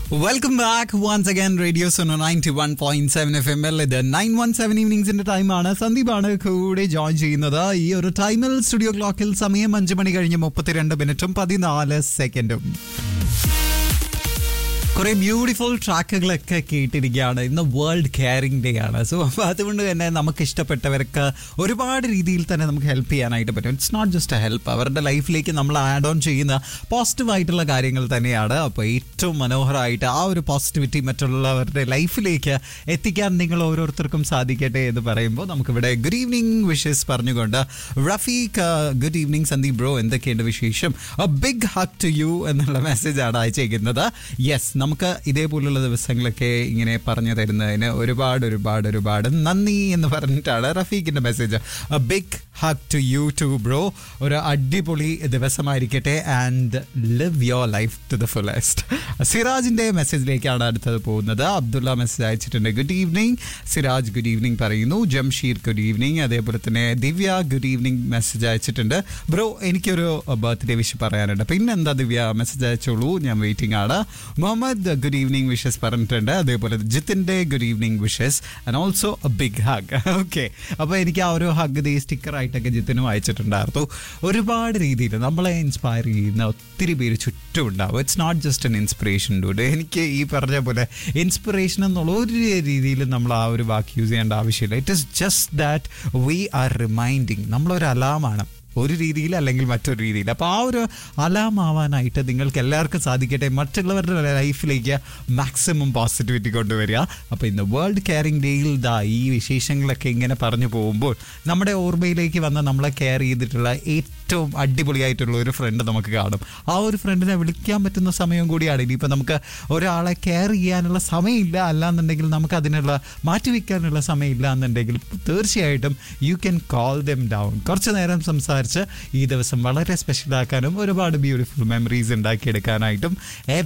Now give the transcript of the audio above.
welcome back once again radio Sono ninety one point seven F M L ഇത് nine one seven ഈവനിങ്സിന്റെ ടൈമാണ് സന്ദീപാണ് കൂടെ join ചെയ്യുന്നത് ഈ ഒരു ടൈമിൽ സ്റ്റുഡിയോ ക്ലോക്കിൽ സമയം അഞ്ച് മണി കഴിഞ്ഞ് മുപ്പത്തിരണ്ട് മിനിറ്റും പതിനാല് സെക്കൻഡും കുറെ ബ്യൂട്ടിഫുൾ ട്രാക്കുകളൊക്കെ കേട്ടിരിക്കുകയാണ് ഇന്ന് വേൾഡ് കെയറിംഗ് ഡേ ആണ് സോ അപ്പോൾ അതുകൊണ്ട് തന്നെ നമുക്ക് ഇഷ്ടപ്പെട്ടവർക്ക് ഒരുപാട് രീതിയിൽ തന്നെ നമുക്ക് ഹെൽപ്പ് ചെയ്യാനായിട്ട് പറ്റും it's not just a help അവരുടെ ലൈഫിലേക്ക് നമ്മൾ ആഡ് ഓൺ ചെയ്യുന്ന പോസിറ്റീവ് ആയിട്ടുള്ള കാര്യങ്ങൾ തന്നെയാണ് അപ്പോൾ ഏറ്റവും മനോഹരമായിട്ട് ആ ഒരു പോസിറ്റിവിറ്റി മറ്റുള്ളവരുടെ ലൈഫിലേക്ക് എത്തിക്കാൻ നിങ്ങൾ ഓരോരുത്തർക്കും സാധിക്കട്ടെ എന്ന് പറയുമ്പോൾ നമുക്കിവിടെ ഗുഡ് ഈവനിങ് വിഷസ് പറഞ്ഞുകൊണ്ട് Rafeeq good evening Sandeep bro എന്തൊക്കെയുണ്ട് വിശേഷം ബിഗ് ഹക്ക് ടു യു എന്നുള്ള മെസ്സേജാണ് അയച്ചേക്കുന്നത് യെസ് നമുക്ക് ഇതേപോലുള്ള ദിവസങ്ങളൊക്കെ ഇങ്ങനെ പറഞ്ഞു തരുന്നതിന് ഒരുപാട് ഒരുപാട് ഒരുപാട് നന്ദി എന്ന് പറഞ്ഞിട്ടാണ് റഫീഖിന്റെ message big hug to you too bro ഒരു അടിപൊളി ദിവസമായിരിക്കട്ടെ and live your life to the fullest സിറാജിന്റെ മെസ്സേജിലേക്കാണ് അടുത്തത് പോകുന്നത് അബ്ദുള്ള മെസ്സേജ് അയച്ചിട്ടുണ്ട് good evening Siraj good evening പറയുന്നു ജംഷീർ ഗുഡ് ഈവനിങ് അതേപോലെ തന്നെ ദിവ്യ ഗുഡ് ഈവനിങ് മെസ്സേജ് അയച്ചിട്ടുണ്ട് ബ്രോ എനിക്കൊരു ബർത്ത്ഡേ വിഷ് പറയാനുണ്ട് പിന്നെന്താ ദിവ്യ മെസ്സേജ് അയച്ചോളൂ ഞാൻ വെയിറ്റിംഗ് ആണ് മുഹമ്മദ് ഗുഡ് ഈവനിങ് വിഷസ് പറഞ്ഞിട്ടുണ്ട് അതേപോലെ ജിത്തിന്റെ good evening wishes and also a big hug okay അപ്പോൾ എനിക്ക് ആ ഒരു ഹഗ് ദേ സ്റ്റിക്കർ ആയിട്ടൊക്കെ ജിത്തിനും അയച്ചിട്ടുണ്ടായിരുന്നു ഒരുപാട് രീതിയിൽ നമ്മളെ ഇൻസ്പയർ ചെയ്യുന്ന ഒത്തിരി പേര് ചുറ്റും ഉണ്ടാവും it's not just an inspiration dude എനിക്ക് ഈ പറഞ്ഞ പോലെ ഇൻസ്പിറേഷൻ എന്നുള്ള ഒരു രീതിയിലും നമ്മൾ ആ ഒരു വാക്ക് യൂസ് ചെയ്യേണ്ട ആവശ്യമില്ല it is just that we are reminding നമ്മളൊരു അലാമാണ് ഒരു രീതിയിൽ അല്ലെങ്കിൽ മറ്റൊരു രീതിയിൽ അപ്പോൾ ആ ഒരു അലാം ആവാനായിട്ട് നിങ്ങൾക്ക് എല്ലാവർക്കും സാധിക്കട്ടെ മറ്റുള്ളവരുടെ ലൈഫിലേക്ക് മാക്സിമം പോസിറ്റിവിറ്റി കൊണ്ടുവരിക അപ്പോൾ ഇന്ന് വേൾഡ് കെയറിംഗ് ഡേയിൽ ദാ ഈ വിശേഷങ്ങളൊക്കെ ഇങ്ങനെ പറഞ്ഞു പോകുമ്പോൾ നമ്മുടെ ഓർമ്മയിലേക്ക് വന്ന് നമ്മളെ കെയർ ചെയ്തിട്ടുള്ള ഏറ്റവും അടിപൊളിയായിട്ടുള്ള ഒരു ഫ്രണ്ട് നമുക്ക് കാണും ആ ഒരു ഫ്രണ്ടിനെ വിളിക്കാൻ പറ്റുന്ന സമയം കൂടിയാണ് ഇനിയിപ്പോൾ നമുക്ക് ഒരാളെ കെയർ ചെയ്യാനുള്ള സമയമില്ല അല്ലാന്നുണ്ടെങ്കിൽ നമുക്ക് അതിനുള്ള മാറ്റിവെക്കാനുള്ള സമയമില്ല എന്നുണ്ടെങ്കിൽ തീർച്ചയായിട്ടും you can calm them down കുറച്ച് നേരം സംസാരിച്ച് ഈ ദിവസം വളരെ സ്പെഷ്യലാക്കാനും ഒരുപാട് ബ്യൂട്ടിഫുൾ മെമ്മറീസ് ഉണ്ടാക്കിയെടുക്കാനായിട്ടും